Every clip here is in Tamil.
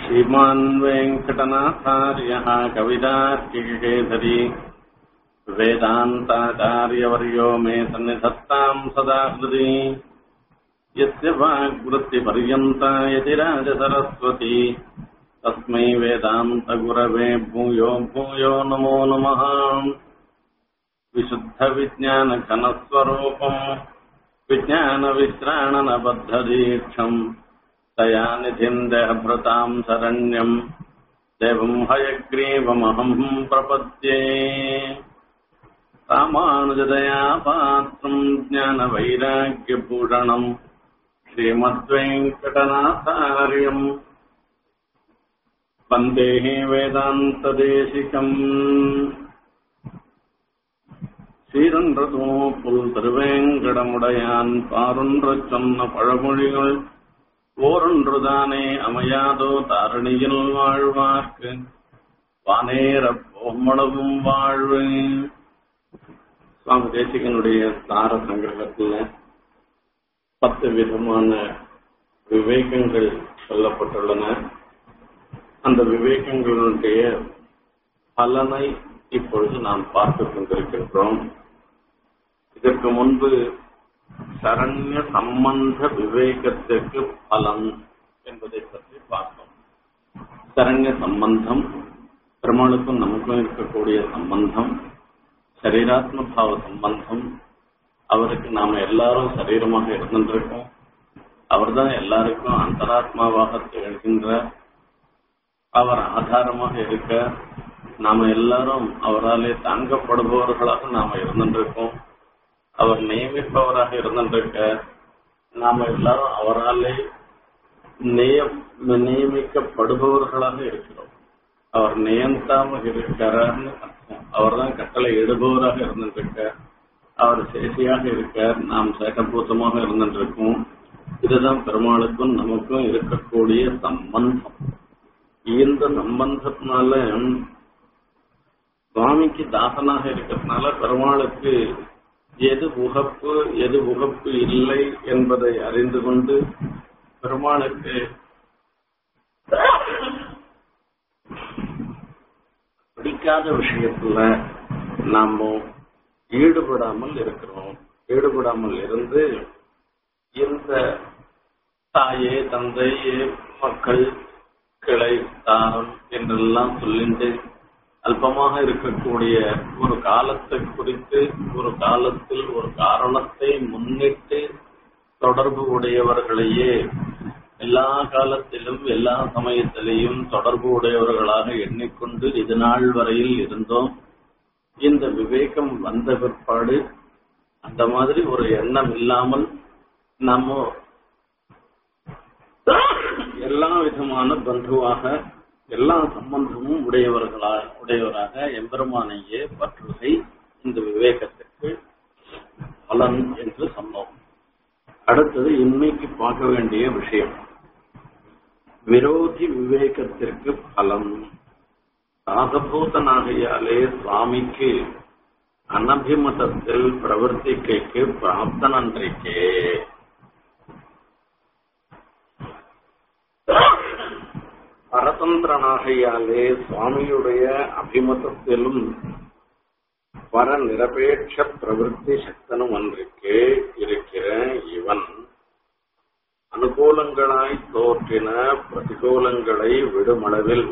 श्रीमान् वेङ्कटनाथार्यः कवितार्किकेसरी वेदान्ताचार्यवर्यो मे सन्निधत्ताम् सदा हृदि यस्य वाग्वृत्तिपर्यन्ता यतिराजसरस्वती तस्मै वेदान्तगुरवे भूयो भूयो नमो नमः विशुद्धविज्ञानघनस्वरूपम् विज्ञानविश्राणनबद्धदीक्षम् तया निधिम् देहभृताम् शरण्यम् देवम् हयग्रीवमहम् प्रपद्ये रामानुजदया पात्रम् ज्ञानवैराग्यभूषणम् श्रीमद्वेङ्कटनाथार्यम् वन्देः वेदान्तदेशिकम् சீரன்றதோ புல் திருவேங்கடமுடையான் பாரொன்று சொன்ன பழமொழிகள் ஓரொன்றுதானே அமையாதோ தாரணியில் வாழ்வார்க்கு வானேர பொம்மளவும் வாழ்வு சுவாமி தேசிகனுடைய சார சங்கிரகத்துல பத்து விதமான விவேகங்கள் சொல்லப்பட்டுள்ளன அந்த விவேகங்களுடைய பலனை இப்பொழுது நாம் பார்த்துக் கொண்டிருக்கின்றோம் இதற்கு முன்பு சரண்ய சம்பந்த விவேகத்திற்கு பலன் என்பதை பற்றி பார்த்தோம் சரண்ய சம்பந்தம் பெருமாளுக்கும் நமக்கும் இருக்கக்கூடிய சம்பந்தம் சரீராத்ம பாவ சம்பந்தம் அவருக்கு நாம எல்லாரும் சரீரமாக இருந்திருக்கோம் அவர் தான் எல்லாருக்கும் அந்தராத்மாவாக திகழ்கின்ற அவர் ஆதாரமாக இருக்க நாம எல்லாரும் அவராலே தாங்கப்படுபவர்களாக நாம இருந்திருக்கோம் அவர் நியமிப்பவராக இருந்திருக்க நாம எல்லாரும் அவராலே நியமிக்கப்படுபவர்களாக இருக்கிறோம் அவர் நியந்தாம இருக்கிறார்னு அர்த்தம் அவர் தான் கட்டளை இடுபவராக இருந்திருக்க அவர் சேஷியாக இருக்கார் நாம் சேட்டபூத்தமாக இருந்திருக்கோம் இதுதான் பெருமாளுக்கும் நமக்கும் இருக்கக்கூடிய சம்பந்தம் இந்த சம்பந்தத்தினால சுவாமிக்கு தாசனாக இருக்கிறதுனால பெருமாளுக்கு எது உகப்பு எது உகப்பு இல்லை என்பதை அறிந்து கொண்டு பெருமாளுக்கு பிடிக்காத விஷயத்துல நாம ஈடுபடாமல் இருக்கிறோம் ஈடுபடாமல் இருந்து இந்த தாயே தந்தையே மக்கள் கிளை தாரம் என்றெல்லாம் சொல்லிட்டு அல்பமாக இருக்கக்கூடிய ஒரு காலத்தை குறித்து ஒரு காலத்தில் ஒரு காரணத்தை முன்னிட்டு தொடர்பு உடையவர்களையே எல்லா காலத்திலும் எல்லா சமயத்திலையும் தொடர்பு உடையவர்களாக எண்ணிக்கொண்டு இது நாள் வரையில் இருந்தோம் இந்த விவேகம் வந்த பிற்பாடு அந்த மாதிரி ஒரு எண்ணம் இல்லாமல் நம்ம எல்லா விதமான பந்துவாக எல்லா சம்பந்தமும் உடையவர்களா உடையவராக எம்பெருமானையே பற்றுகை இந்த விவேகத்திற்கு பலன் என்று சொன்னோம் அடுத்தது இன்னைக்கு பார்க்க வேண்டிய விஷயம் விரோதி விவேகத்திற்கு பலம் ராசபூதனாகையாலே சுவாமிக்கு அனபிமதத்தில் பிரவர்த்திக்கைக்கு பிராப்தனன்றைக்கே பரதந்திரனாகையாலே சுவாமியுடைய அபிமதத்திலும் பர நிரபேட்ச பிரவருத்தி சக்தனும் அன்றைக்கே இருக்கிற இவன் அனுகூலங்களாய் தோற்றின பிரதிகூலங்களை விடுமளவில்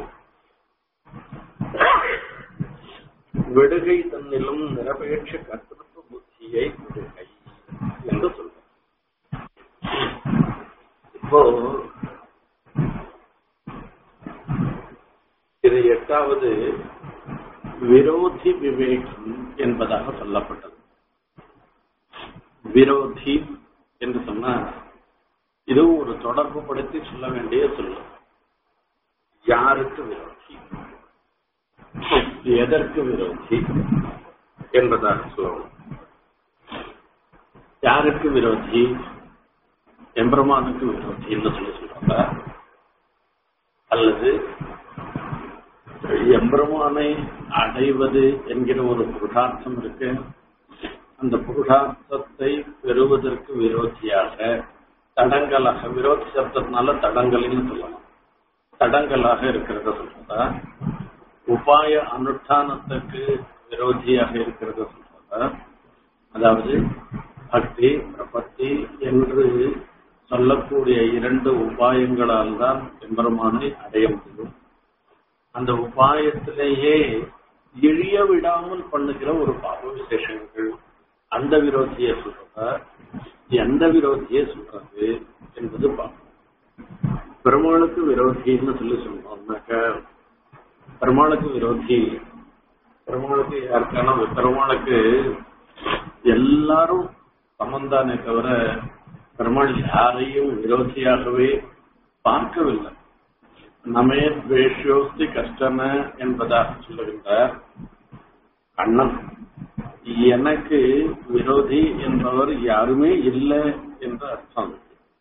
விடுகை தன்னிலும் நிரபேட்ச கர்த்தத்துவ புத்தியை விடுகை என்று சொல்ற இப்போ இது எட்டாவது விரோதி விவேகம் என்பதாக சொல்லப்பட்டது விரோதி என்று சொன்னா இதுவும் ஒரு தொடர்பு படுத்தி சொல்ல வேண்டிய சொல்லு யாருக்கு விரோதி எதற்கு விரோதி என்பதாக சொல்லணும் யாருக்கு விரோதி எம்பெருமானுக்கு விரோதி என்று சொல்லி சொல்றாங்க அல்லது எம்பெருமானை அடைவது என்கிற ஒரு புருஷார்த்தம் இருக்கு அந்த புருஷார்த்தத்தை பெறுவதற்கு விரோதியாக தடங்கலாக விரோதி சப்தத்தினால தடங்கல்னு சொல்லலாம் தடங்கலாக இருக்கிறத சொல்றதா உபாய அனுஷ்டானத்துக்கு விரோதியாக இருக்கிறத சொல்றதா அதாவது பக்தி பிரபத்தி என்று சொல்லக்கூடிய இரண்டு உபாயங்களால் தான் எம்பெருமானை அடைய முடியும் அந்த உபாயத்திலேயே இழிய விடாமல் பண்ணுகிற ஒரு பாவ விசேஷங்கள் அந்த விரோதியை சொல்றதா எந்த விரோதியை சொல்றது என்பது பார்க்கணும் பெருமாளுக்கு விரோதின்னு சொல்லி சொன்னோம்னாக்க பெருமாளுக்கு விரோதி பெருமாளுக்கு யாருக்கான பெருமாளுக்கு எல்லாரும் சமந்தானே தவிர பெருமாள் யாரையும் விரோதியாகவே பார்க்கவில்லை நமே துவேஷோஸ்தி கஷ்டம என்பதாக சொல்லுகின்றார் கண்ணன் எனக்கு விரோதி என்பவர் யாருமே இல்லை என்று அர்த்தம்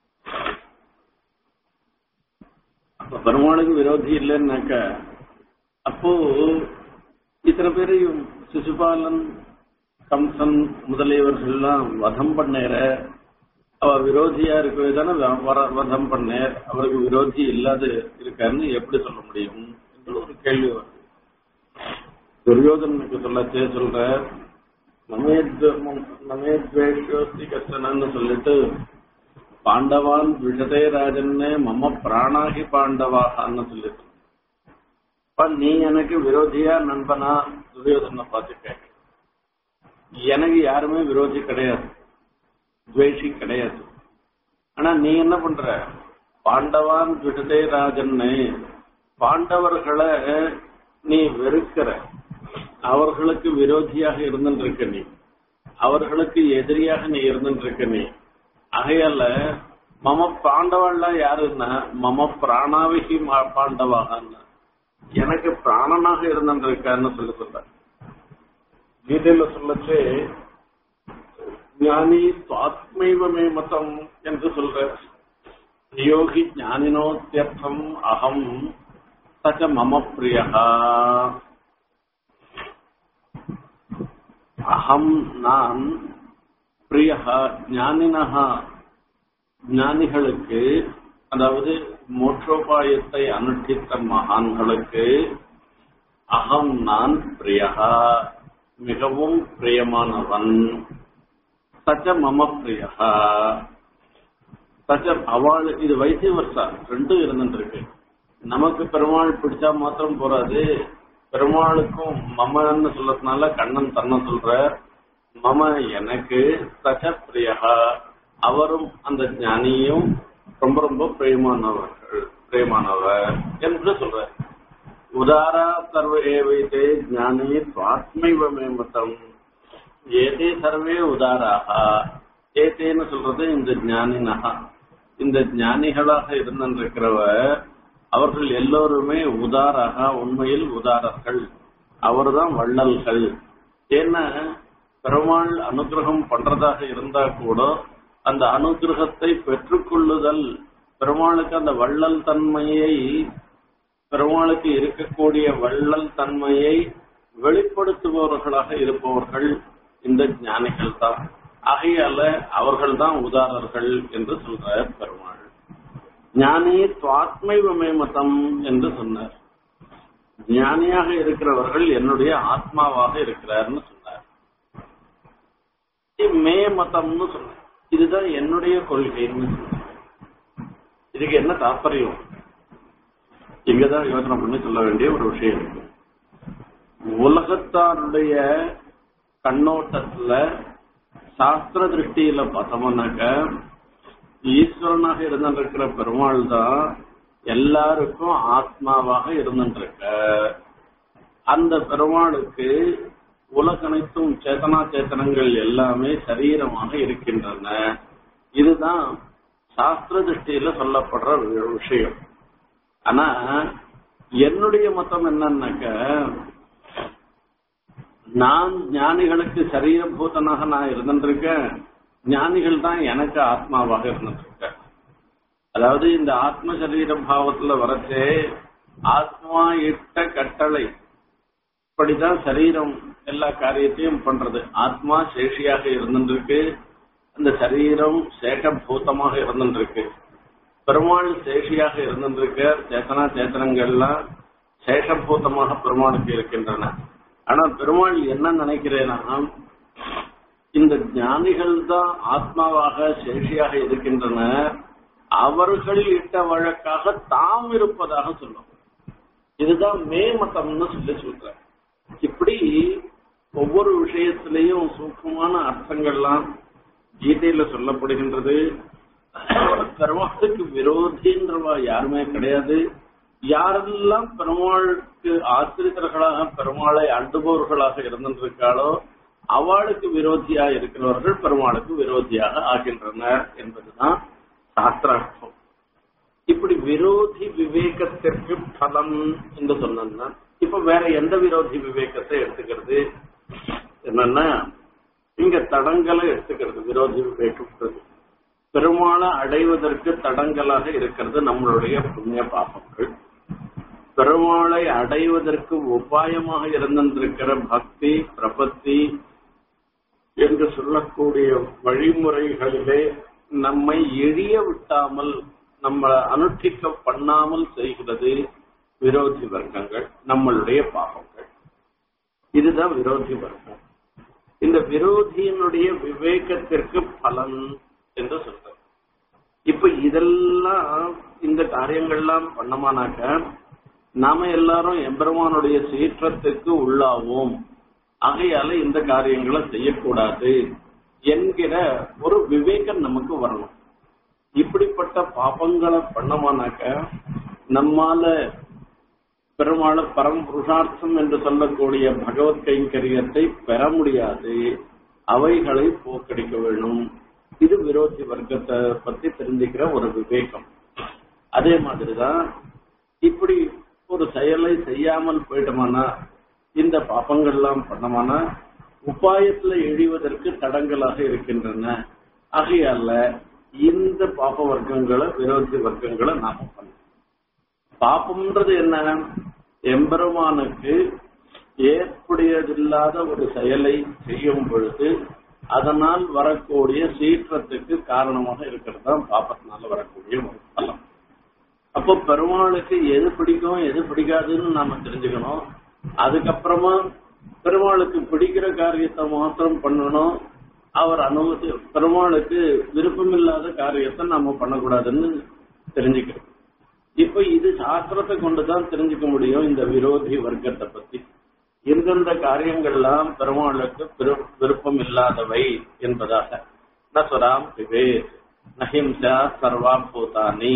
அப்ப பெருமாளுக்கு விரோதி இல்லைன்னாக்க அப்போ இத்தனை பேரையும் சிசுபாலன் கம்சன் முதலியவர்கள்லாம் வதம் பண்ணேற அவ விரோதியா இருக்கவே தானே வ- வதம் பண்ணேர் அவருக்கு விரோதி இல்லாத இருக்காருன்னு எப்படி சொல்ல முடியும் என்று ஒரு கேள்வி வருது துரியோதனுக்கு சொல்லச்சே சொல்ற நமேத்வேஷோஸ்தி கஷ்டனன்னு சொல்லிட்டு பாண்டவான் விஷதே ராஜன்னு மம பிராணாகி பாண்டவாகான்னு சொல்லிட்டு அப்ப நீ எனக்கு விரோதியா நண்பனா துரியோதனை பார்த்து கேட்க எனக்கு யாருமே விரோதி கிடையாது துவேஷி கிடையாது ஆனா நீ என்ன பண்ற பாண்டவான் விடுதே ராஜன்னு பாண்டவர்களை நீ வெறுக்கிற அவர்களுக்கு விரோதியாக இருந்துருக்க நீ அவர்களுக்கு எதிரியாக நீ இருந்துருக்க நீ ஆகையால மம பாண்டவாள்லாம் யாருன்னா மம பிராணாவிகி மா- பாண்டவாகன்னு எனக்கு பிராணனாக இருந்துருக்கான்னு சொல்லி சொல்ற கீதையில சொல்லச்சு ஞானி சுவாத்மைவமே மதம் என்று சொல்ற யோகி ஞானினோத்தியர்த்தம் அகம் சச்ச மம பிரியா அகம் நான் பிரியா ஞானினஹா ஞானிகளுக்கு அதாவது மோட்சோபாயத்தை அனுஷ்டித்த மகான்களுக்கு அகம் நான் பிரியா மிகவும் பிரியமானவன் சச்ச மம பிரியா சச்ச அவள் இது வைத்திய வருஷா ரெண்டும் இருந்துட்டு இருக்கு நமக்கு பெருமாள் பிடிச்சா மாத்திரம் போறாது பெருமாளுக்கும் மமன்னு சொல்லறதுனால கண்ணன் தன்னை சொல்ற மம எனக்கு சச்ச பிரியா அவரும் அந்த ஞானியும் ரொம்ப ரொம்ப பிரியமானவர்கள் பிரியமானவர் என்று சொல்ற உதாரா சர்வ ஏவைத்தே ஞானி சுவாத்மைவமே மதம் ஏதே சர்வே உதாராக ஏதேன்னு சொல்றது இந்த ஞானினகா இந்த ஞானிகளாக இருந்திருக்கிறவ அவர்கள் எல்லோருமே உதாராக உண்மையில் உதாரர்கள் அவர்தான் வள்ளல்கள் ஏன்னா பெருமாள் அனுகிரகம் பண்றதாக இருந்தா கூட அந்த அனுகிரகத்தை பெற்றுக்கொள்ளுதல் பெருமாளுக்கு அந்த வள்ளல் தன்மையை பெருமாளுக்கு இருக்கக்கூடிய வள்ளல் தன்மையை வெளிப்படுத்துபவர்களாக இருப்பவர்கள் இந்த ஞானிகள் தான் ஆகையால அவர்கள் தான் உதாரர்கள் என்று சொல்றார் பெருமாள் ஞானி சுவாத்மைவமே மதம் என்று சொன்னார் ஞானியாக இருக்கிறவர்கள் என்னுடைய ஆத்மாவாக இருக்கிறார்னு சொன்னார் இது மே மதம்னு சொன்னார் இதுதான் என்னுடைய கொள்கைன்னு சொன்னார் இதுக்கு என்ன தாற்பயம் இங்கதான் யோசனை பண்ணி சொல்ல வேண்டிய ஒரு விஷயம் இருக்கு உலகத்தாருடைய கண்ணோட்டத்துல சாஸ்திர திருஷ்டியில பார்த்தோம்னாக்க ஈஸ்வரனாக இருந்திருக்கிற பெருமாள் தான் எல்லாருக்கும் ஆத்மாவாக இருந்திருக்க அந்த பெருமாளுக்கு உலகனைத்தும் சேதனா சேத்தனங்கள் எல்லாமே சரீரமாக இருக்கின்றன இதுதான் சாஸ்திர திருஷ்டியில சொல்லப்படுற வி- விஷயம் ஆனா என்னுடைய மதம் என்னன்னாக்க நான் ஞானிகளுக்கு சரீரபூதனாக நான் இருந்திருக்கேன் ஞானிகள் தான் எனக்கு ஆத்மாவாக இருந்திருக்கேன் அதாவது இந்த ஆத்ம சரீர பாவத்துல வரச்சே ஆத்மா இட்ட கட்டளை இப்படிதான் சரீரம் எல்லா காரியத்தையும் பண்றது ஆத்மா சேஷியாக இருந்திருக்கு அந்த சரீரம் சேஷபூதமாக இருந்திருக்கு பெருமாள் சேஷியாக இருந்திருக்க சேத்தனா சேத்தனங்கள்லாம் சேஷபூதமாக பெருமாளுக்கு இருக்கின்றன ஆனா பெருமாள் என்ன நினைக்கிறேன்னா இந்த ஞானிகள் தான் ஆத்மாவாக சேஷியாக இருக்கின்றன அவர்கள் இட்ட வழக்காக தாம் இருப்பதாக சொல்லும் இதுதான் மே மதம்னு சொல்லி சொல்றேன் இப்படி ஒவ்வொரு விஷயத்திலையும் சூக்மமான அர்த்தங்கள்லாம் கீதையில சொல்லப்படுகின்றது பெருமாளுக்கு விரோதின்றவா யாருமே கிடையாது யாரெல்லாம் பெருமாளுக்கு ஆசிரியர்களாக பெருமாளை அண்டுபவர்களாக இருந்திருக்காளோ அவளுக்கு விரோதியா இருக்கிறவர்கள் பெருமாளுக்கு விரோதியாக ஆகின்றனர் என்பதுதான் சாஸ்திரார்த்தம் இப்படி விரோதி விவேகத்திற்கு பலம் என்று சொன்னா இப்ப வேற எந்த விரோதி விவேகத்தை எடுத்துக்கிறது என்னன்னா இங்க தடங்களை எடுத்துக்கிறது விரோதி விவேகம் பெருமாளை அடைவதற்கு தடங்களாக இருக்கிறது நம்மளுடைய புண்ணிய பாபங்கள் பெருமாளை அடைவதற்கு உபாயமாக இருந்திருக்கிற பக்தி பிரபத்தி என்று சொல்லக்கூடிய வழிமுறைகளிலே நம்மை எழிய விட்டாமல் நம்மளை அனுஷ்டிக்க பண்ணாமல் செய்கிறது விரோதி வர்க்கங்கள் நம்மளுடைய பாவங்கள் இதுதான் விரோதி வர்க்கம் இந்த விரோதியினுடைய விவேகத்திற்கு பலன் என்று சொல்ற இப்ப இதெல்லாம் இந்த காரியங்கள்லாம் பண்ணமானாக்க நாம எல்லாரும் எம்பெருமானுடைய சீற்றத்துக்கு உள்ளாவோம் ஆகையால இந்த காரியங்களை செய்யக்கூடாது என்கிற ஒரு விவேகம் நமக்கு வரணும் இப்படிப்பட்ட பாபங்களை பண்ணமானாக்க நம்மால பெருமாள் பரம் புருஷார்த்தம் என்று சொல்லக்கூடிய பகவத் கைங்கரியத்தை பெற முடியாது அவைகளை போக்கடிக்க வேணும் இது விரோதி வர்க்கத்தை பத்தி தெரிஞ்சுக்கிற ஒரு விவேகம் அதே மாதிரிதான் இப்படி ஒரு செயலை செய்யாமல் போயிட்டோமானா இந்த பாப்பங்கள்லாம் பண்ணமானா உபாயத்துல எழிவதற்கு தடங்களாக இருக்கின்றன ஆகையால இந்த பாப வர்க்கங்களை விரோதி வர்க்கங்களை நாம பண்ண பாப்பம்ன்றது என்ன எம்பெருமானுக்கு ஏற்புடையதில்லாத ஒரு செயலை செய்யும் பொழுது அதனால் வரக்கூடிய சீற்றத்துக்கு காரணமாக இருக்கிறது தான் பாப்பத்தினால வரக்கூடிய ஒரு பலம் அப்போ பெருமாளுக்கு எது பிடிக்கும் எது பிடிக்காதுன்னு நாம தெரிஞ்சுக்கணும் அதுக்கப்புறமா பெருமாளுக்கு பிடிக்கிற காரியத்தை மாத்திரம் பண்ணணும் அவர் அனுமதி பெருமாளுக்கு விருப்பமில்லாத காரியத்தை நாம பண்ணக்கூடாதுன்னு தெரிஞ்சுக்கிறோம் இப்ப இது சாஸ்திரத்தை கொண்டுதான் தெரிஞ்சுக்க முடியும் இந்த விரோதி வர்க்கத்தை பத்தி எந்தெந்த காரியங்கள்லாம் பெருமாளுக்கு விருப்பம் இல்லாதவை என்பதாக நசுராம் பிவே நஹிம்சா சர்வா பூதானி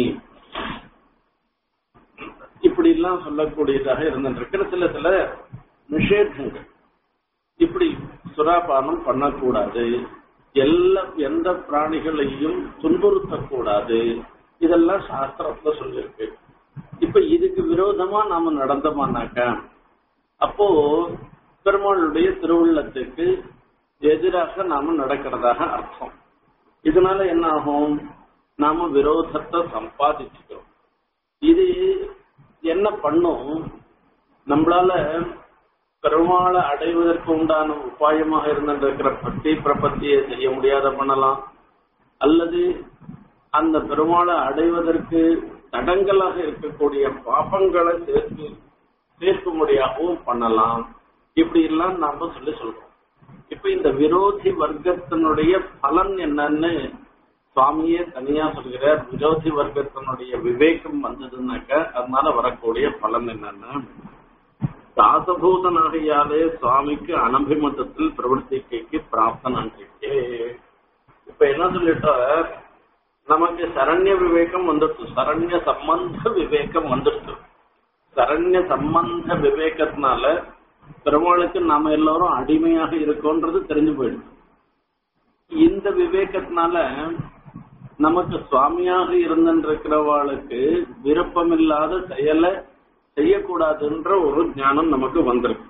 இப்படி எல்லாம் சொல்லக்கூடியதாக இருந்திருக்கிற சில சில நிஷேதங்கள் இப்படி சுறாபானம் பண்ணக்கூடாது எல்லா எந்த பிராணிகளையும் துன்புறுத்தக்கூடாது இதெல்லாம் சாஸ்திரத்துல சொல்லியிருக்கு இப்ப இதுக்கு விரோதமா நாம நடந்தோமானாக்க அப்போ பெருமாளுடைய திருவுள்ளத்துக்கு எதிராக நாம நடக்கிறதாக அர்த்தம் இதனால என்ன ஆகும் நாம விரோதத்தை சம்பாதிச்சுக்கிறோம் இது என்ன பண்ணும் நம்மளால பெருமாளை அடைவதற்கு உண்டான உபாயமாக இருந்திருக்கிற பக்தி பிரபத்தியை செய்ய முடியாத பண்ணலாம் அல்லது அந்த பெருமாளை அடைவதற்கு தடங்களாக இருக்கக்கூடிய பாபங்களை சேர்த்து சேர்க்கும்படியாகவும் பண்ணலாம் இப்படி எல்லாம் நாம சொல்லி சொல்றோம் இப்ப இந்த விரோதி வர்க்கத்தினுடைய பலன் என்னன்னு சுவாமியே தனியா சொல்கிறார் விரோதி வர்க்கத்தினுடைய விவேகம் வந்ததுன்னாக்க அதனால வரக்கூடிய பலன் என்னன்னா தாசபூதனாகையாலே சுவாமிக்கு அனபிமதத்தில் பிரவர்த்திக்கைக்கு பிராப்தனான்றிருக்கே இப்ப என்ன சொல்லிட்டா நமக்கு சரண்ய விவேகம் வந்துடுச்சு சரண்ய சம்பந்த விவேகம் வந்துடுச்சு சரண்ய சம்பந்த விவேகத்தினால பெருமாளுக்கு நாம எல்லாரும் அடிமையாக இருக்கோன்றது தெரிஞ்சு போயிடுச்சு இந்த விவேகத்தினால நமக்கு சுவாமியாக இருந்திருக்கிறவாளுக்கு விருப்பமில்லாத செயலை செய்யக்கூடாதுன்ற ஒரு ஞானம் நமக்கு வந்திருக்கு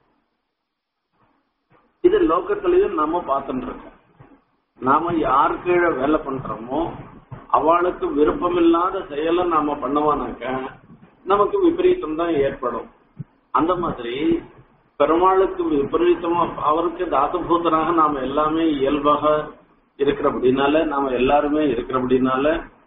இது லோகத்திலையும் நாம பார்த்துட்டு இருக்கோம் நாம யார் கீழே வேலை பண்றோமோ அவளுக்கு விருப்பமில்லாத செயலை நாம பண்ணுவானாக்க நமக்கு விபரீதம் தான் ஏற்படும் அந்த மாதிரி பெருமாளுக்கு விபரீதமா அவருக்கு தாசபூதனாக நாம எல்லாமே இயல்பாக இருக்கிறபடினால நாம எல்லாருமே இருக்கிறபடினால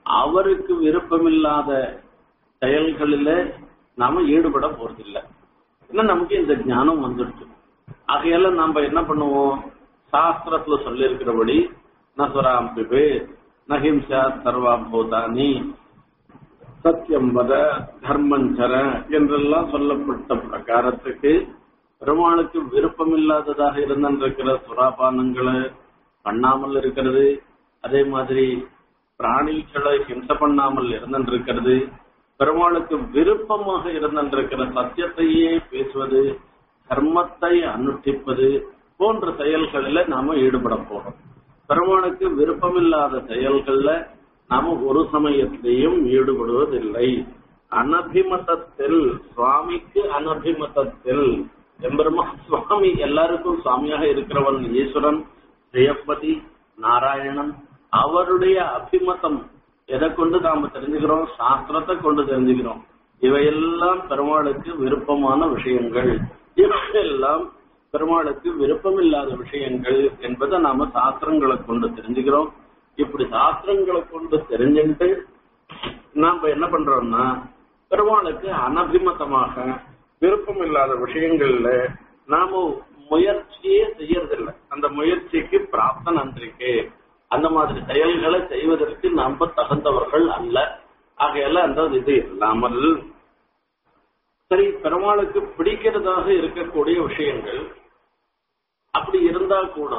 அவருக்கு விருப்பமில்லாத செயல்களில நாம ஈடுபட போறதில்லை ஏன்னா நமக்கு இந்த ஞானம் வந்துடுச்சு ஆகையால நாம என்ன பண்ணுவோம் சாஸ்திரத்துல சொல்லி இருக்கிறபடி நசுராம் பிபே நஹிம்சா சர்வா பூதானி சத்தியம் வத தர்மஞ்சர என்றெல்லாம் சொல்லப்பட்ட பிரகாரத்துக்கு பெருமாளுக்கு விருப்பம் இல்லாததாக இருந்திருக்கிற சுறாபானங்களை பண்ணாமல் இருக்கிறது அதே மாதிரி பிராணிகளை ஹிம்சை பண்ணாமல் இருந்திருக்கிறது பெருமாளுக்கு விருப்பமாக இருந்திருக்கிற சத்தியத்தையே பேசுவது தர்மத்தை அனுஷ்டிப்பது போன்ற செயல்களில் நாம ஈடுபட போறோம் பெருமாளுக்கு விருப்பமில்லாத செயல்கள்ல நாம ஒரு சமயத்திலையும் ஈடுபடுவதில்லை அனபிமதத்தில் சுவாமிக்கு அனபிமதத்தில் எம்பெருமா சுவாமி எல்லாருக்கும் சுவாமியாக இருக்கிறவன் ஈஸ்வரன் ஜெயப்பதி நாராயணன் அவருடைய அபிமதம் எதை கொண்டு நாம தெரிஞ்சுக்கிறோம் சாஸ்திரத்தை கொண்டு தெரிஞ்சுக்கிறோம் இவையெல்லாம் பெருமாளுக்கு விருப்பமான விஷயங்கள் இவையெல்லாம் பெருமாளுக்கு விருப்பமில்லாத விஷயங்கள் என்பதை நாம சாஸ்திரங்களை கொண்டு தெரிஞ்சுக்கிறோம் இப்படி சாஸ்திரங்களை கொண்டு தெரிஞ்சுட்டு நாம என்ன பண்றோம்னா பெருமாளுக்கு அனபிமதமாக விருப்பம் இல்லாத விஷயங்கள்ல நாம முயற்சியே செய்யறதில்லை அந்த முயற்சிக்கு பிராப்த நன்றிக்கு அந்த மாதிரி செயல்களை செய்வதற்கு நாம தகுந்தவர்கள் அல்ல ஆகையால அந்த இது இல்லாமல் சரி பெருமாளுக்கு பிடிக்கிறதாக இருக்கக்கூடிய விஷயங்கள் அப்படி இருந்தா கூட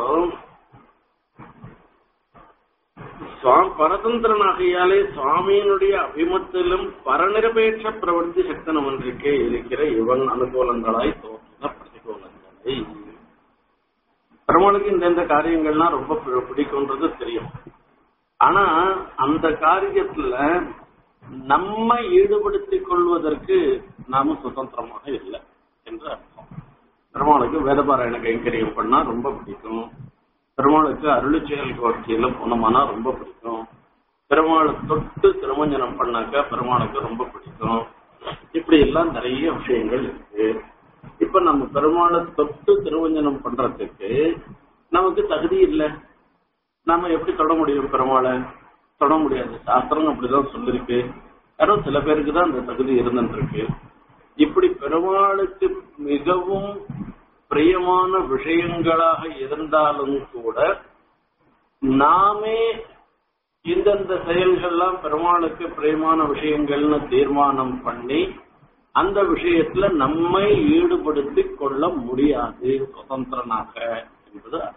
சுவாமி பரதந்திரனாகையாலே சுவாமியினுடைய அபிமத்திலும் பரநிரபேட்ச பிரவர்த்தி சக்தனம் ஒன்றிற்கே இருக்கிற இவன் அனுகூலங்களாய் தோன்றின பிரதிகூலங்களை பெருமாளுக்கு இந்த இந்த காரியங்கள்லாம் ரொம்ப பி- பிடிக்கும்ன்றது தெரியும் ஆனா அந்த காரியத்துல நம்ம ஈடுபடுத்திக் கொள்வதற்கு நாம சுதந்திரமாக இல்லை என்று அர்த்தம் பெருமாளுக்கு வேதபாராயண கைங்கரியம் பண்ணா ரொம்ப பிடிக்கும் பெருமாளுக்கு அருளி செயல் கோஷ்டியில போனோம்னா ரொம்ப பிடிக்கும் பெருமாளை தொட்டு திருமஞ்சனம் பண்ணாக்கா பெருமாளுக்கு ரொம்ப பிடிக்கும் இப்படி எல்லாம் நிறைய விஷயங்கள் இருக்கு இப்ப நம்ம பெருமாளை தொட்டு திருவஞ்சனம் பண்றதுக்கு நமக்கு தகுதி இல்லை நாம எப்படி தொட முடியும் பெருமாளை தொட முடியாது சாஸ்திரம் அப்படிதான் சொல்லிருக்கு யாரும் சில பேருக்கு தான் அந்த தகுதி இருந்துருக்கு இப்படி பெருமாளுக்கு மிகவும் பிரியமான விஷயங்களாக இருந்தாலும் கூட நாமே இந்தந்த செயல்கள்லாம் பெருமாளுக்கு பிரியமான விஷயங்கள்னு தீர்மானம் பண்ணி அந்த விஷயத்துல நம்மை ஈடுபடுத்திக் கொள்ள முடியாது சுதந்திரனாக என்பது அர்த்தம்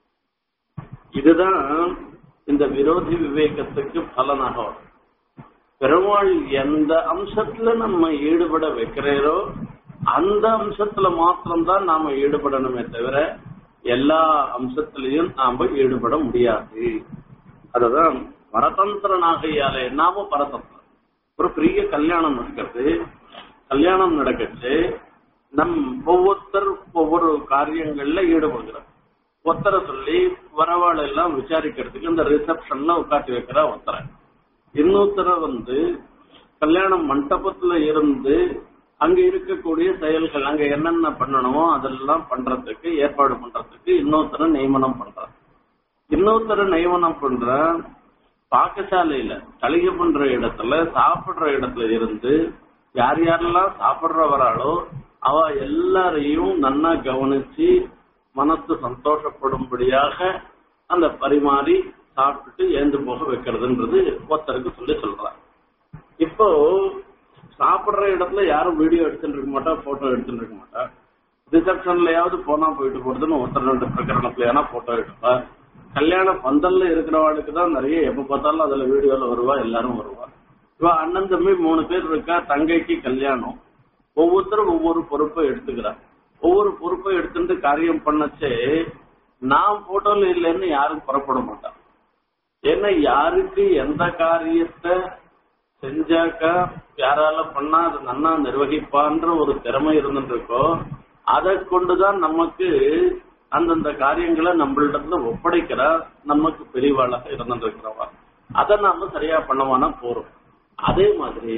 இதுதான் இந்த விரோதி விவேகத்துக்கு பலனாக வரும் பெருமாள் எந்த அம்சத்துல நம்ம ஈடுபட வைக்கிறீரோ அந்த அம்சத்துல மாத்திரம்தான் நாம ஈடுபடணுமே தவிர எல்லா அம்சத்திலையும் நாம ஈடுபட முடியாது அதுதான் பரதந்திரனாகையாலே நாம பரதந்திரம் ஒரு பெரிய கல்யாணம் நடக்கிறது கல்யாணம் நடக்கச்சு நம் ஒவ்வொருத்தர் ஒவ்வொரு காரியங்கள்ல ஈடுபடுகிறார் ஒருத்தரை சொல்லி வரவாள் எல்லாம் விசாரிக்கிறதுக்கு இந்த ரிசப்ஷன்ல உட்காட்டி வைக்கிறா ஒருத்தரை இன்னொருத்தரை வந்து கல்யாண மண்டபத்துல இருந்து அங்க இருக்கக்கூடிய செயல்கள் அங்க என்னென்ன பண்ணணுமோ அதெல்லாம் பண்றதுக்கு ஏற்பாடு பண்றதுக்கு இன்னொருத்தரை நியமனம் பண்றார் இன்னொருத்தரை நியமனம் பண்ற பாக்கசாலையில கலிகை பண்ற இடத்துல சாப்பிடுற இடத்துல இருந்து யார் யாரெல்லாம் சாப்பிடுறவராளோ அவ எல்லாரையும் நன்னா கவனிச்சு மனசு சந்தோஷப்படும்படியாக அந்த பரிமாறி சாப்பிட்டுட்டு ஏந்து போக வைக்கிறதுன்றது ஒருத்தருக்கு சொல்லி சொல்றாங்க இப்போ சாப்பிடுற இடத்துல யாரும் வீடியோ எடுத்துட்டு இருக்க மாட்டா போட்டோ எடுத்துட்டு இருக்க மாட்டா ரிசப்ஷன்லயாவது போனா போயிட்டு போறதுன்னு ஒருத்தர் ரெண்டு பிரகரணத்துல ஏன்னா போட்டோ எடுப்பா கல்யாண பந்தல்ல இருக்கிறவாளுக்கு தான் நிறைய எப்ப பார்த்தாலும் அதுல வீடியோல வருவா எல்லாரும் வருவா இவ அண்ணன் தம்பி மூணு பேர் இருக்கா தங்கைக்கு கல்யாணம் ஒவ்வொருத்தரும் ஒவ்வொரு பொறுப்பை எடுத்துக்கிறா ஒவ்வொரு பொறுப்பை எடுத்துட்டு காரியம் பண்ணச்சே நான் போட்டோல இல்லைன்னு யாரும் புறப்பட மாட்டான் ஏன்னா யாருக்கு எந்த காரியத்தை செஞ்சாக்கா யாரால பண்ணா அது நன்னா நிர்வகிப்பான்ற ஒரு திறமை இருந்துட்டு இருக்கோ அதை கொண்டுதான் நமக்கு அந்தந்த காரியங்களை நம்மளிடத்துல ஒப்படைக்கிறா நமக்கு பெரியவாளாக இருந்துட்டு இருக்கிறவா அதை நாம சரியா பண்ணவானா போறோம் அதே மாதிரி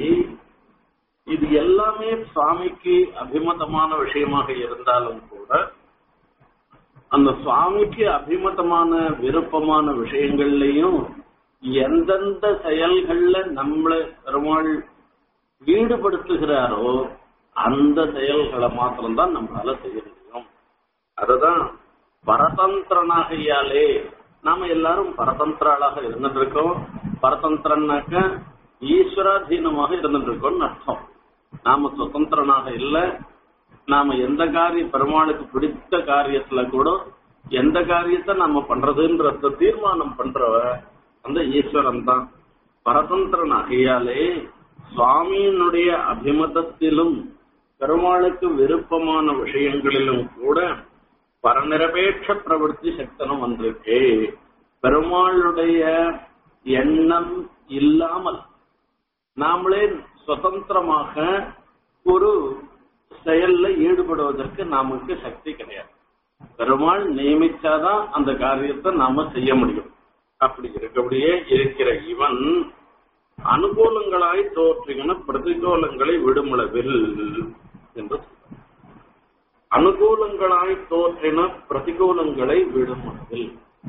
இது எல்லாமே சுவாமிக்கு அபிமதமான விஷயமாக இருந்தாலும் கூட அந்த சுவாமிக்கு அபிமதமான விருப்பமான விஷயங்கள்லயும் எந்தெந்த செயல்கள்ல நம்மள பெருமாள் ஈடுபடுத்துகிறாரோ அந்த செயல்களை மாத்திரம்தான் நம்மளால செய்ய முடியும் அதுதான் பரதந்திரனாகையாலே நாம எல்லாரும் பரதந்திராளாக இருந்துட்டு இருக்கோம் பரதந்திரனாக்க ஈஸ்வராதீனமாக இருந்துட்டு இருக்கோம்னு அர்த்தம் நாம சுதந்திரனாக இல்ல நாம எந்த காரியம் பெருமாளுக்கு பிடித்த காரியத்துல கூட எந்த காரியத்தை நாம பண்றதுன்றத தீர்மானம் பண்றவ அந்த ஈஸ்வரன் தான் பரதந்திரன் ஆகையாலே சுவாமியினுடைய அபிமதத்திலும் பெருமாளுக்கு விருப்பமான விஷயங்களிலும் கூட பரநிரபேட்ச பிரவൃத்தி சக்தனம் வந்திருக்கு பெருமாளுடைய எண்ணம் இல்லாமல் நாமளே சுதந்திரமாக ஒரு செயல்ல ஈடுபடுவதற்கு நமக்கு சக்தி கிடையாது பெருமாள் நியமிச்சாதான் அந்த காரியத்தை நாம செய்ய முடியும் அப்படி இருக்கபடியே இருக்கிற இவன் அனுகூலங்களாய் தோற்றுகின பிரதிகூலங்களை விடுமளவில் என்று சொல்றார். அனுகூலங்களாய் தோற்றின பிரதிகூலங்களை விடுமளவில்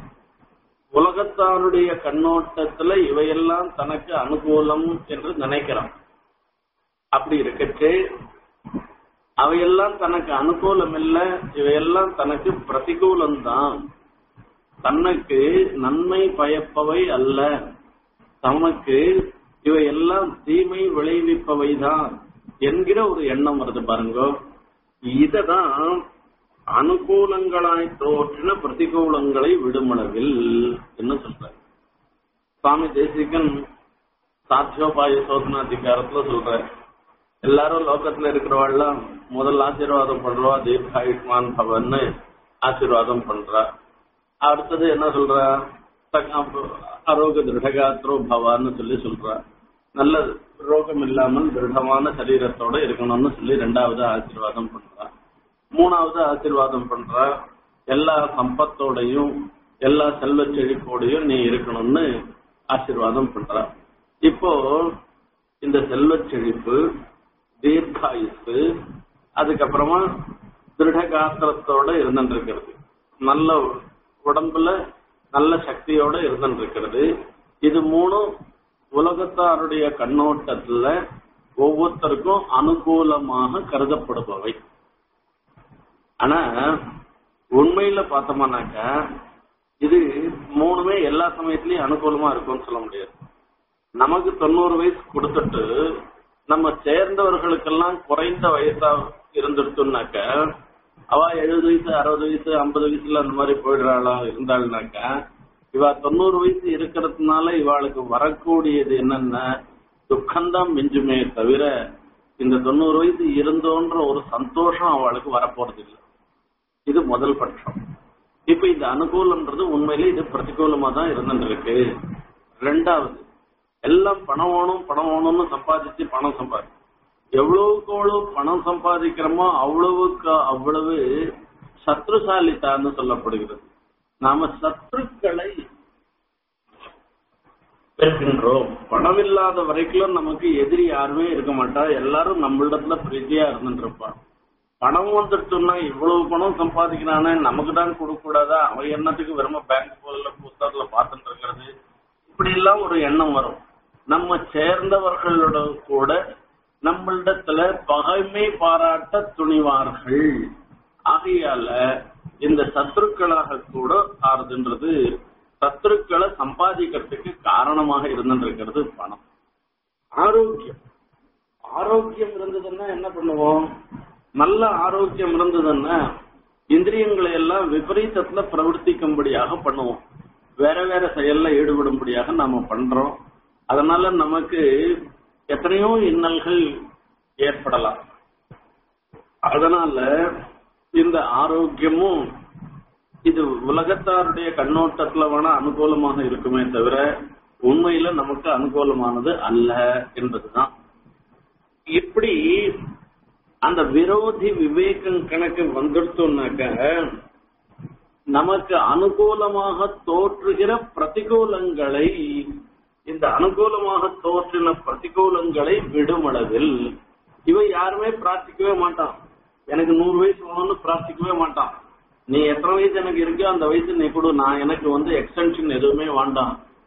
உலகத்தாருடைய கண்ணோட்டத்துல இவையெல்லாம் தனக்கு அனுகூலம் என்று நினைக்கிறான் அப்படி இருக்கச்சே அவையெல்லாம் தனக்கு அனுகூலம் இல்ல இவையெல்லாம் தனக்கு பிரதிகூலம் தான் தனக்கு நன்மை பயப்பவை அல்ல தமக்கு இவையெல்லாம் தீமை விளைவிப்பவை தான் என்கிற ஒரு எண்ணம் வருது பாருங்க இததான் அனுகூலங்களாய் தோற்றின பிரதிகூலங்களை விடுமளவில் என்ன சொல்றாரு சுவாமி தேசிகன் சாத்தியோபாய சோதனாதிகாரத்துல சொல்ற எல்லாரும் லோகத்துல இருக்கிறவாள்லாம் முதல்ல ஆசீர்வாதம் பண்றவா தீர்காயுஷ்மான் பவன்னு ஆசீர்வாதம் பண்றா அடுத்தது என்ன சொல்றா அரோக திருடகாத்ரோ பவான்னு சொல்லி சொல்றா நல்ல ரோகம் இல்லாமல் திருடமான சரீரத்தோட இருக்கணும்னு சொல்லி ரெண்டாவது ஆசீர்வாதம் பண்றா மூணாவது ஆசீர்வாதம் பண்றா எல்லா சம்பத்தோடையும் எல்லா செல்வ செழிப்போடையும் நீ இருக்கணும்னு ஆசீர்வாதம் பண்றா இப்போ இந்த செல்வ செழிப்பு தீர்க்காயுசு அதுக்கப்புறமா திருட காத்திரத்தோட இருந்துட்டு இருக்கிறது நல்ல உடம்புல நல்ல சக்தியோட இருந்துட்டு இருக்கிறது இது மூணும் உலகத்தாருடைய கண்ணோட்டத்துல ஒவ்வொருத்தருக்கும் அனுகூலமாக கருதப்படுபவை ஆனா உண்மையில பார்த்தோம்னாக்க இது மூணுமே எல்லா சமயத்திலயும் அனுகூலமா இருக்கும்னு சொல்ல முடியாது நமக்கு தொண்ணூறு வயசு கொடுத்துட்டு நம்ம சேர்ந்தவர்களுக்கெல்லாம் குறைந்த வயசா இருந்துட்டுனாக்க அவ எழுபது வயசு அறுபது வயசு ஐம்பது வயசுல அந்த மாதிரி போயிடுறாளா இருந்தாள்னாக்க இவ தொண்ணூறு வயசு இருக்கிறதுனால இவாளுக்கு வரக்கூடியது என்னன்னா துக்கம்தான் மிஞ்சுமே தவிர இந்த தொண்ணூறு வயசு இருந்தோன்ற ஒரு சந்தோஷம் அவளுக்கு வரப்போறது இல்லை இது முதல் பட்சம் இப்ப இந்த அனுகூலம்ன்றது உண்மையிலே இது பிரதிகூலமா தான் இருந்துட்டு இருக்கு ரெண்டாவது எல்லாம் பணம் வேணும் பணம் வேணும்னு சம்பாதிச்சு பணம் சம்பாதி எவ்வளவுக்கு எவ்வளவு பணம் சம்பாதிக்கிறோமோ அவ்வளவுக்கு அவ்வளவு சத்ருசாலித்தான்னு சொல்லப்படுகிறது நாம சத்ருக்களை இருக்கின்றோம் பணம் இல்லாத வரைக்கும் நமக்கு எதிரி யாருமே இருக்க மாட்டா எல்லாரும் நம்மளிடத்துல பிரீதியா இருந்துட்டு இருப்பா பணம் வந்துட்டுன்னா இவ்வளவு பணம் சம்பாதிக்கிறானே நமக்கு தான் கொடுக்க கூடாதா அவன் எண்ணத்துக்கு வெறும பேங்க் போல புத்தகத்துல பார்த்துட்டு இருக்கிறது இப்படி எல்லாம் ஒரு எண்ணம் வரும் நம்ம சேர்ந்தவர்களோட கூட நம்மளிடத்துல பகைமை பாராட்ட துணிவார்கள் ஆகையால இந்த சத்துருக்களாக கூட ஆறுதுன்றது சத்துருக்களை சம்பாதிக்கிறதுக்கு காரணமாக இருந்துருக்கிறது பணம் ஆரோக்கியம் ஆரோக்கியம் இருந்ததுன்னா என்ன பண்ணுவோம் நல்ல ஆரோக்கியம் இருந்ததுன்னா இந்திரியங்களை எல்லாம் விபரீதத்துல பிரவர்த்திக்கும்படியாக பண்ணுவோம் வேற வேற செயல்ல ஈடுபடும்படியாக நாம பண்றோம் அதனால நமக்கு எத்தனையோ இன்னல்கள் ஏற்படலாம் அதனால இந்த ஆரோக்கியமும் இது உலகத்தாருடைய கண்ணோட்டத்துல வேணா அனுகூலமாக இருக்குமே தவிர உண்மையில நமக்கு அனுகூலமானது அல்ல என்பதுதான் இப்படி அந்த விரோதி விவேகம் கணக்கு வந்துடுத்தோம்னாக்க நமக்கு அனுகூலமாக தோற்றுகிற பிரதிகூலங்களை இந்த அனுகூலமாக தோற்றின பிரதிகூலங்களை விடுமளவில் இவை யாருமே பிரார்த்திக்கவே மாட்டான் எனக்கு நூறு வயசு வேணும்னு பிரார்த்திக்கவே மாட்டான் நீ எத்தனை வயசு எனக்கு இருக்கோ அந்த வயசு நீ கொடு நான் எனக்கு வந்து எக்ஸ்டென்ஷன் எதுவுமே வேண்டாம்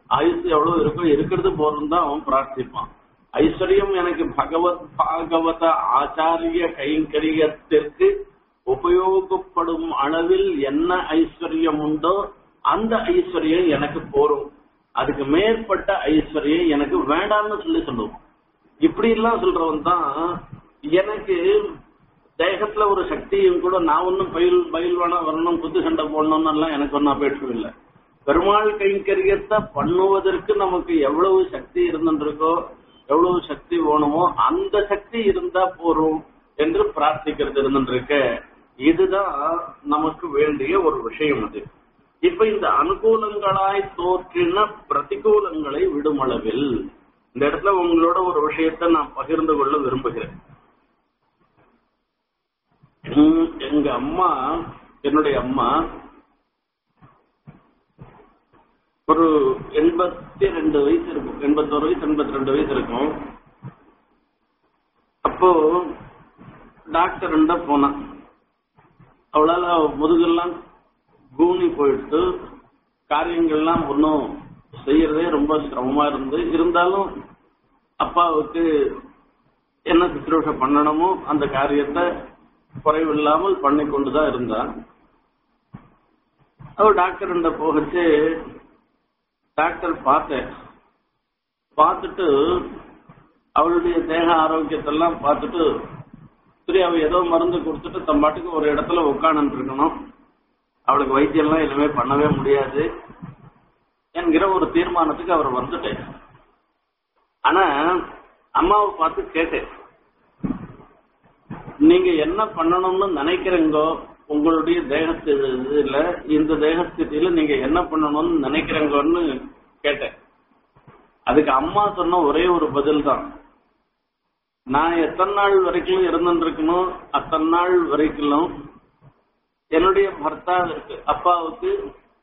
ஆயுசு எவ்வளவு இருக்கோ இருக்கிறது போதும் தான் அவன் பிரார்த்திப்பான் ஐஸ்வர்யம் எனக்கு பகவத் பாகவத ஆச்சாரிய கைங்கரியத்திற்கு உபயோகப்படும் அளவில் என்ன ஐஸ்வர்யம் உண்டோ அந்த ஐஸ்வர்யம் எனக்கு போரும் அதுக்கு மேற்பட்ட ஐஸ்வர்யம் எனக்கு வேண்டாம்னு சொல்லி சொல்லுவோம் இப்படி எல்லாம் சொல்றவன் தான் எனக்கு தேகத்துல ஒரு சக்தியும் கூட நான் ஒன்னும் பயில் பயில்வானா வரணும் குத்து சண்டை போடணும்னு எல்லாம் எனக்கு ஒன்னும் அபேட்சம் இல்லை பெருமாள் கைங்கரியத்தை பண்ணுவதற்கு நமக்கு எவ்வளவு சக்தி இருந்துருக்கோ எவ்வளவு சக்தி வேணுமோ அந்த சக்தி இருந்தா போறோம் என்று பிரார்த்திக்கிறது இருந்துருக்க இதுதான் நமக்கு வேண்டிய ஒரு விஷயம் அது இப்ப இந்த அனுகூலங்களாய் தோற்றின பிரதிகூலங்களை விடுமளவில் இந்த இடத்துல உங்களோட ஒரு விஷயத்தை நான் பகிர்ந்து கொள்ள விரும்புகிறேன் உம், எங்க அம்மா என்னுடைய அம்மா ஒரு எண்பத்தி ரெண்டு வயசு இருக்கும் எண்பத்தோரு வயசு எண்பத்தி ரெண்டு வயசு இருக்கும் அப்போ டாக்டர் இருந்தா போனான் அவளால முதுகெல்லாம் கூனி போயிட்டு காரியங்கள்லாம் ஒன்றும் செய்யறதே ரொம்ப சிரமமா இருந்து இருந்தாலும் அப்பாவுக்கு என்ன சுற்றுலா பண்ணணுமோ அந்த காரியத்தை குறைவில்லாமல் பண்ணி கொண்டுதான் இருந்தா அவ டாக்டர் கிட்ட போகச்சு டாக்டர் பார்த்தேன் பார்த்துட்டு அவளுடைய தேக ஆரோக்கியத்தெல்லாம் பார்த்துட்டு சரி அவ ஏதோ மருந்து கொடுத்துட்டு தம் பாட்டுக்கு ஒரு இடத்துல உட்காந்து இருக்கணும் அவளுக்கு வைத்தியம்லாம் எதுவுமே பண்ணவே முடியாது என்கிற ஒரு தீர்மானத்துக்கு அவர் வந்துட்டேன் ஆனா அம்மாவை பார்த்து கேட்டேன் நீங்க என்ன பண்ணணும்னு நினைக்கிறீங்கோ உங்களுடைய தேகஸ்தில இந்த தேகஸ்திதியில நீங்க என்ன பண்ணணும்னு நினைக்கிறீங்கன்னு கேட்டேன் அதுக்கு அம்மா சொன்ன ஒரே ஒரு பதில் தான் நான் எத்தனை நாள் வரைக்கும் இருந்துருக்கணும் அத்தனை நாள் வரைக்கும் என்னுடைய பர்த்தாவிற்கு அப்பாவுக்கு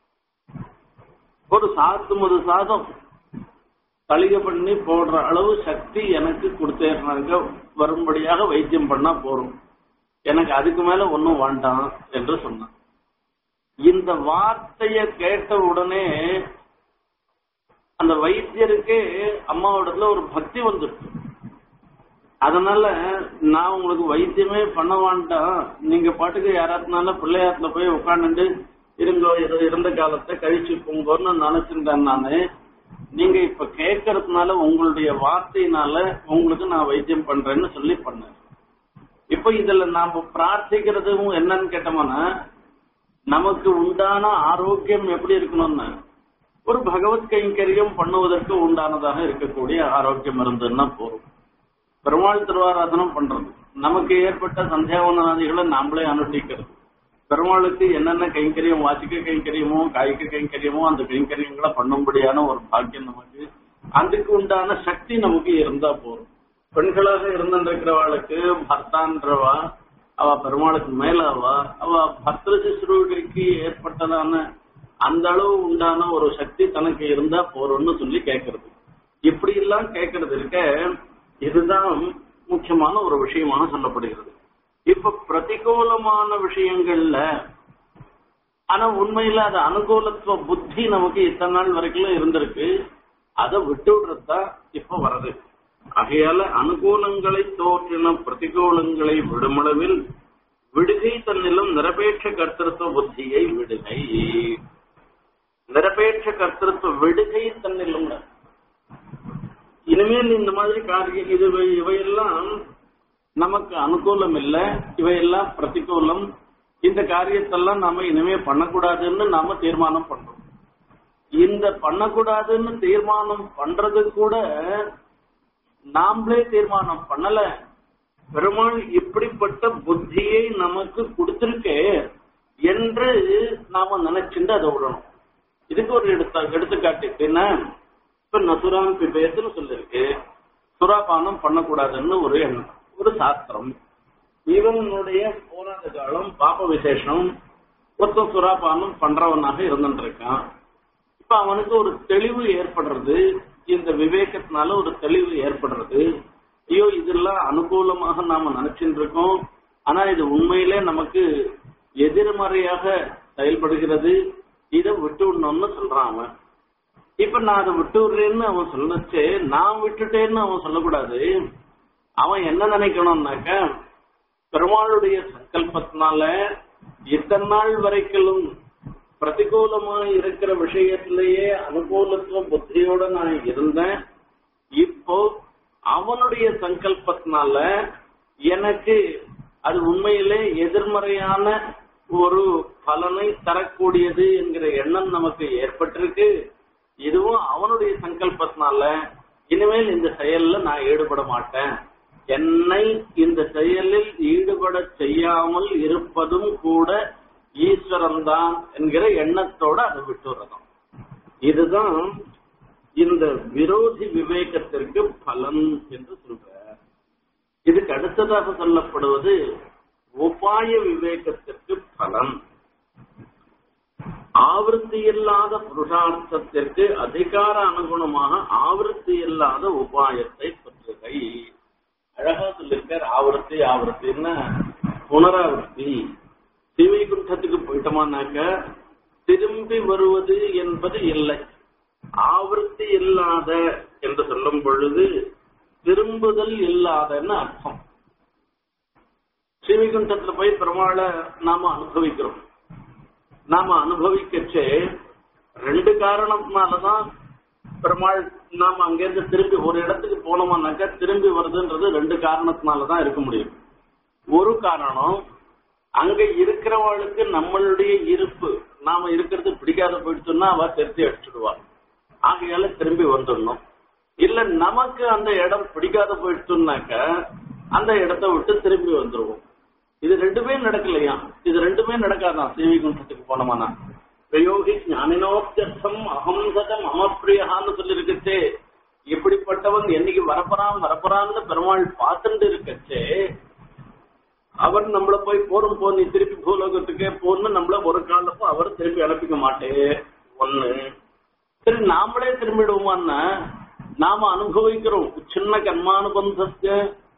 ஒரு சாத்துமது சாதம் தளிக பண்ணி போடுற அளவு சக்தி எனக்கு கொடுத்தேறாங்க வரும்படியாக வைத்தியம் பண்ணா போறோம் எனக்கு அதுக்கு மேல ஒன்னும் வேண்டாம் என்று சொன்னான் இந்த வார்த்தைய கேட்ட உடனே அந்த வைத்தியருக்கே அம்மாவோடத்துல ஒரு பக்தி வந்துருக்கு அதனால நான் உங்களுக்கு வைத்தியமே பண்ண வேண்டாம் நீங்க பாட்டுக்கு யாராத்தினால பிள்ளையாத்துல போய் உட்காந்துட்டு இருங்கோ இரு- இருந்த காலத்தை கழிச்சு போங்கோன்னு நினைச்சிருந்தேன் நானு நீங்க இப்ப கேட்கறதுனால உங்களுடைய வார்த்தையினால உங்களுக்கு நான் வைத்தியம் பண்றேன்னு சொல்லி பண்ணேன் இப்ப இதுல நாம பிரார்த்திக்கிறதும் என்னன்னு கேட்டோம்னா நமக்கு உண்டான ஆரோக்கியம் எப்படி இருக்கணும்னு ஒரு பகவத் கைங்கரியம் பண்ணுவதற்கு உண்டானதாக இருக்கக்கூடிய ஆரோக்கியம் இருந்ததுன்னா போதும் பெருமாள் திருவாராதனம் பண்றது நமக்கு ஏற்பட்ட சந்தியாவனாதிகளை நாமளே அனுஷ்டிக்கிறது பெருமாளுக்கு என்னென்ன கைங்கரியம் வாசிக்க கைங்கரியமோ காய்க்க கைங்கரியமோ அந்த கைங்கரியங்களை பண்ணும்படியான ஒரு பாக்கியம் நமக்கு அதுக்கு உண்டான சக்தி நமக்கு இருந்தா போதும் பெண்களாக இருந்திருக்கிறவாளுக்கு பர்த்தான்றவா அவ பெருமாளுக்கு மேலவா அவ பர்த்த சிசுருவிற்கு ஏற்பட்டதான அந்த அளவு உண்டான ஒரு சக்தி தனக்கு இருந்தா போறோம்னு சொல்லி கேட்கறது இப்படி எல்லாம் கேட்கறது இருக்க இதுதான் முக்கியமான ஒரு விஷயமாக சொல்லப்படுகிறது இப்ப பிரதிகூலமான விஷயங்கள்ல ஆனா உண்மையில அது அனுகூலத்துவ புத்தி நமக்கு இத்தனை நாள் வரைக்கும் இருந்திருக்கு அதை விட்டு விடுறதுதான் இப்ப வருது ஆகையால அனுகூலங்களை தோற்றின பிரதிகூலங்களை விடுமளவில் விடுகை தன்னிலும் நிரபேட்ச கர்த்தத்துவ புத்தியை விடுகை நிரபேட்ச கர்த்தத்துவ விடுகை தன்னிலும் இனிமேல் இந்த மாதிரி காரியம் இது இவையெல்லாம் நமக்கு அனுகூலம் இல்ல இவையெல்லாம் பிரதிகூலம் இந்த காரியத்தெல்லாம் நாம இனிமே பண்ணக்கூடாதுன்னு நாம தீர்மானம் பண்றோம் இந்த பண்ணக்கூடாதுன்னு தீர்மானம் பண்றது கூட நாமளே தீர்மானம் பண்ணல பெருமாள் இப்படிப்பட்ட புத்தியை நமக்கு கொடுத்திருக்கே என்று நாம நினைச்சுட்டு அதை விடணும் இதுக்கு ஒரு எடுத்த எடுத்துக்காட்டு என்ன இப்ப நசுராம் பிபேத்துன்னு சொல்லிருக்கு சுறாபானம் பண்ணக்கூடாதுன்னு ஒரு எண்ணம் ஒரு சாஸ்திரம் இவனுடைய போராத காலம் பாப விசேஷம் ஒருத்தன் சுறாபானம் பண்றவனாக இருந்துட்டு இருக்கான் இப்ப அவனுக்கு ஒரு தெளிவு ஏற்படுறது இந்த விவேகத்தினால ஒரு தெளிவு ஏற்படுறது ஐயோ இதெல்லாம் அனுகூலமாக நாம நினைச்சுட்டு இருக்கோம் ஆனா இது உண்மையிலே நமக்கு எதிர்மறையாக செயல்படுகிறது இதை விட்டு விடணும்னு சொல்றான் அவன் இப்ப நான் அதை விட்டுடுறேன்னு அவன் சொல்லச்சு நான் விட்டுட்டேன்னு அவன் சொல்லக்கூடாது அவன் என்ன நினைக்கணும்னாக்க பெருமாளுடைய சங்கல்பத்தினால இத்தனை நாள் வரைக்கும் பிரதிகூலமா இருக்கிற விஷயத்திலேயே அனுகூலத்துவ புத்தியோட நான் இருந்தேன் இப்போ அவனுடைய சங்கல்பத்தினால எனக்கு அது உண்மையிலே எதிர்மறையான ஒரு பலனை தரக்கூடியது என்கிற எண்ணம் நமக்கு ஏற்பட்டிருக்கு இதுவும் அவனுடைய சங்கல்பத்தினால இனிமேல் இந்த செயல்ல நான் ஈடுபட மாட்டேன் என்னை இந்த செயலில் ஈடுபட செய்யாமல் இருப்பதும் கூட ஈஸ்வரன் தான் என்கிற எண்ணத்தோட அதை விட்டுறதும் இதுதான் இந்த விரோதி விவேகத்திற்கு பலன் என்று சொல்ற இதுக்கு அடுத்ததாக சொல்லப்படுவது உபாய விவேகத்திற்கு பலன் ஆவருத்தி இல்லாத புருஷார்த்தத்திற்கு அதிகார அனுகுணமாக ஆவருத்தி இல்லாத உபாயத்தை பற்றுகை அழகா சொல்லிருக்கார் ஆவருத்தி ஆவருத்தின்னா புனராவர்த்தி சிவைகுண்டத்துக்கு போயிட்டோமானாக்க திரும்பி வருவது என்பது இல்லை ஆவருத்தி இல்லாத என்று சொல்லும் பொழுது திரும்புதல் இல்லாதன்னு அர்த்தம் ஸ்ரீவைகுண்டத்துல போய் பெருமாளை நாம அனுபவிக்கிறோம் நாம அனுபவிக்கச்சே ரெண்டு காரணத்தினாலதான் பெருமாள் நாம அங்கிருந்து திரும்பி ஒரு இடத்துக்கு போனோம்னாக்கா திரும்பி வருதுன்றது ரெண்டு காரணத்தினாலதான் இருக்க முடியும் ஒரு காரணம் அங்க இருக்கிறவளுக்கு நம்மளுடைய இருப்பு நாம இருக்கிறது பிடிக்காத போயிடுச்சோம்னா அவ திருத்தி அடிச்சுடுவா ஆகையால திரும்பி வந்துடணும் இல்ல நமக்கு அந்த இடம் பிடிக்காத போயிடுச்சுன்னாக்க அந்த இடத்த விட்டு திரும்பி வந்துருவோம் இது ரெண்டுமே நடக்கலையா இது ரெண்டுமே நடக்காதான் சேவி குண்டத்துக்கு போனோமானா பிரயோகி ஞானினோத்தியர்த்தம் அகம்சதம் அமப்பிரியான்னு சொல்லிருக்கச்சே இப்படிப்பட்டவன் என்னைக்கு வரப்போறான் வரப்போறான்னு பெருமாள் பார்த்துட்டு இருக்கச்சே அவர் நம்மள போய் போரும் போ நீ திருப்பி பூலோகத்துக்கே போன்னு நம்மள ஒரு காலப்போ அவர் திருப்பி அனுப்பிக்க மாட்டே ஒண்ணு சரி நாமளே திரும்பிடுவோமான்னா நாம அனுபவிக்கிறோம் சின்ன கர்மானுபந்தஸ்ய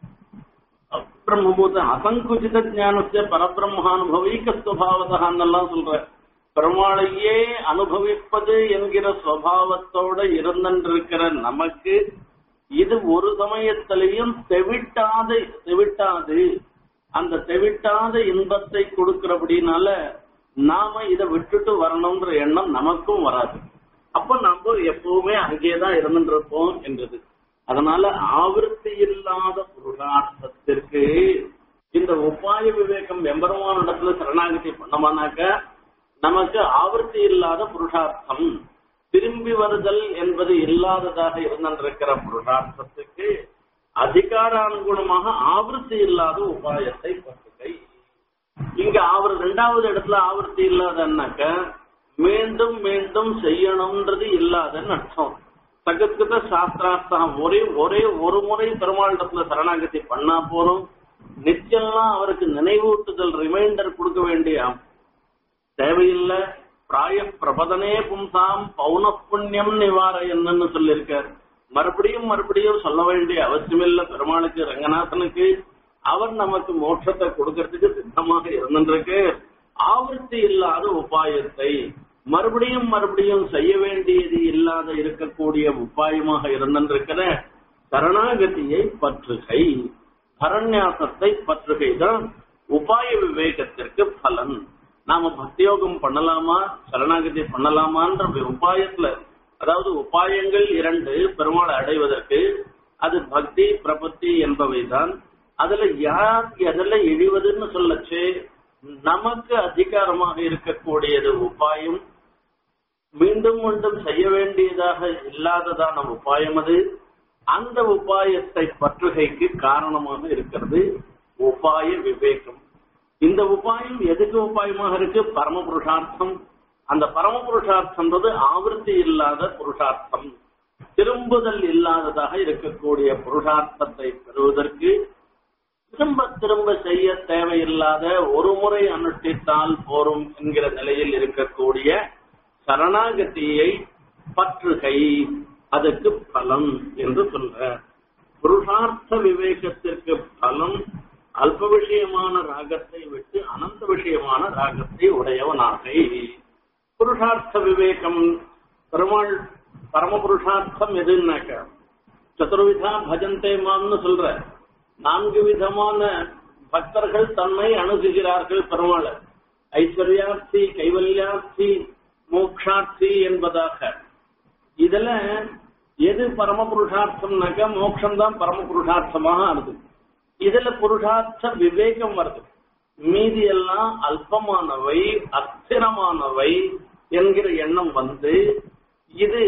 பிரம்மபூத அசங்குச்சித ஞானஸ்ய பரபிரம்மானுபவிக்க சுவாவதான்னெல்லாம் சொல்ற பெருமாளையே அனுபவிப்பது என்கிற சுவாவத்தோட இருந்திருக்கிற நமக்கு இது ஒரு சமயத்திலையும் தெவிட்டாத தெவிட்டாது அந்த தெவிட்டாத இன்பத்தை கொடுக்கிறபடினால நாம இதை விட்டுட்டு வரணும்ன்ற எண்ணம் நமக்கும் வராது அப்ப நம்ம எப்பவுமே அங்கேதான் இருந்துட்டு இருப்போம் என்றது அதனால ஆவர்த்தி இல்லாத புருஷார்த்தத்திற்கு இந்த உபாய விவேகம் எம்பெருமான இடத்துல சரணாகதி பண்ணமானாக்க நமக்கு ஆவர்த்தி இல்லாத புருஷார்த்தம் திரும்பி வருதல் என்பது இல்லாததாக இருந்திருக்கிற புருஷார்த்தத்துக்கு அதிகார அனுகுணமாக ஆவர்த்தி இல்லாத உபாயத்தை பற்றுகை இங்க அவர் ரெண்டாவது இடத்துல ஆவர்த்தி இல்லாதன்னாக்க மீண்டும் மீண்டும் செய்யணும்ன்றது இல்லாதன்னு அர்த்தம் சகத்கிருத சாஸ்திரார்த்தம் ஒரே ஒரே ஒரு முறை பெருமாளிடத்துல சரணாகதி பண்ணா போறோம் நிச்சயம்லாம் அவருக்கு நினைவூட்டுதல் ரிமைண்டர் கொடுக்க வேண்டிய தேவையில்லை பிராய பிரபதனே பும்சாம் பௌன புண்ணியம் நிவாரையன்னு சொல்லியிருக்கார் மறுபடியும் மறுபடியும் சொல்ல வேண்டிய அவசியமில்லை பெருமாளுக்கு ரங்கநாதனுக்கு அவர் நமக்கு மோட்சத்தை கொடுக்கறதுக்கு சித்தமாக இருந்திருக்கு ஆவர்த்தி இல்லாத உபாயத்தை மறுபடியும் மறுபடியும் செய்ய வேண்டியது இல்லாத இருக்கக்கூடிய உபாயமாக இருந்திருக்கிற சரணாகதியை பற்றுகை பரநியாசத்தை பற்றுகை தான் உபாய விவேகத்திற்கு பலன் நாம பக்தியோகம் பண்ணலாமா சரணாகதி பண்ணலாமான்ற உபாயத்துல அதாவது உபாயங்கள் இரண்டு பெருமாளை அடைவதற்கு அது பக்தி பிரபத்தி என்பவைதான் அதுல யார் எதில் இழிவதுன்னு சொல்லச்சு நமக்கு அதிகாரமாக இருக்கக்கூடியது உபாயம் மீண்டும் மீண்டும் செய்ய வேண்டியதாக இல்லாததான உபாயம் அது அந்த உபாயத்தை பற்றுகைக்கு காரணமாக இருக்கிறது உபாய விவேகம் இந்த உபாயம் எதுக்கு உபாயமாக இருக்கு பரம புருஷார்த்தம் அந்த பரம புருஷார்த்தம்ன்றது ஆவர்த்தி இல்லாத புருஷார்த்தம் திரும்புதல் இல்லாததாக இருக்கக்கூடிய புருஷார்த்தத்தை பெறுவதற்கு திரும்ப திரும்ப செய்ய தேவையில்லாத ஒரு முறை அனுஷ்டித்தால் போரும் என்கிற நிலையில் இருக்கக்கூடிய சரணாகதியை பற்றுகை அதுக்கு பலம் என்று சொல்ற புருஷார்த்த விவேகத்திற்கு பலம் அல்ப விஷயமான ராகத்தை விட்டு அனந்த விஷயமான ராகத்தை உடையவனாக புருஷார்த்த விவேகம் பெருமாள் பரமபுருஷார்த்தம் எதுன்னாக்க சதுர்விதா பஜந்தே மாம்னு சொல்ற நான்கு விதமான பக்தர்கள் தன்னை அணுகுகிறார்கள் பெருமாள் ஐஸ்வர்யார்த்தி கைவல்யார்த்தி மோக்ஷார்த்தி என்பதாக இதுல எது பரம புருஷார்த்தம்னாக்க மோட்சம் தான் பரம புருஷார்த்தமாக ஆகுது இதுல புருஷார்த்த விவேகம் வருது மீதி எல்லாம் அல்பமானவை அஸ்திரமானவை என்கிற எண்ணம் வந்து இது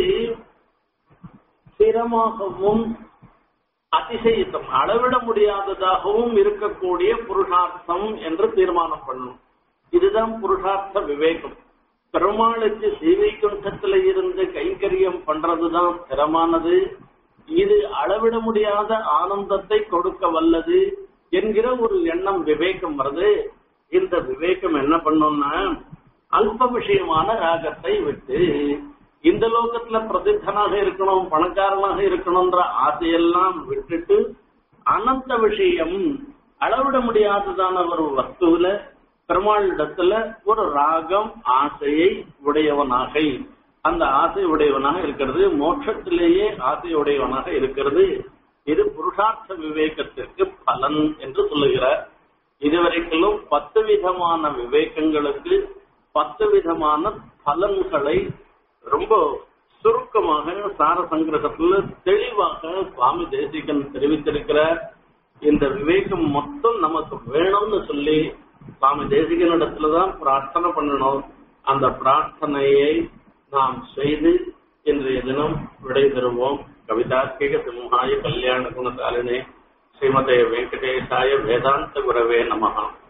ஸ்திரமாகவும் அதிசயித்தம் அளவிட முடியாததாகவும் இருக்கக்கூடிய புருஷார்த்தம் என்று தீர்மானம் பண்ணும் இதுதான் புருஷார்த்த விவேகம் பெருமாளுக்கு ஸ்ரீவைகுண்டத்துல இருந்து கைங்கரியம் பண்றதுதான் ஸ்திரமானது இது அளவிட முடியாத ஆனந்தத்தை கொடுக்க வல்லது என்கிற ஒரு எண்ணம் விவேகம் வருது இந்த விவேகம் என்ன பண்ணும்னா அல்ப விஷயமான ராகத்தை விட்டு இந்த லோகத்துல பிரசித்தனாக இருக்கணும் பணக்காரனாக இருக்கணும்ன்ற ஆசையெல்லாம் விட்டுட்டு அனந்த விஷயம் அளவிட முடியாததான ஒரு வஸ்துவில பெருமாளிடத்துல ஒரு ராகம் ஆசையை உடையவனாக அந்த ஆசை உடையவனாக இருக்கிறது மோட்சத்திலேயே ஆசை உடையவனாக இருக்கிறது இது புருஷார்த்த விவேகத்திற்கு பலன் என்று சொல்லுகிறார் இதுவரைக்கும் பத்து விதமான விவேகங்களுக்கு பத்து விதமான பலன்களை ரொம்ப சுருக்கமாக சார சங்கிரகத்துல தெளிவாக சுவாமி தேசிகன் தெரிவித்திருக்கிறார் இந்த விவேகம் மொத்தம் நமக்கு வேணும்னு சொல்லி சுவாமி தேசிகனிடத்துலதான் பிரார்த்தனை பண்ணணும் அந்த பிரார்த்தனையை நாம் செய்து இன்றைய தினம் விடை பெறுவோம் கவிதார்க்கிக சிம்ஹாய கல்யாண குணசாலினே ஸ்ரீமதே வெங்கடேசாய வேதாந்த குரவே நமகா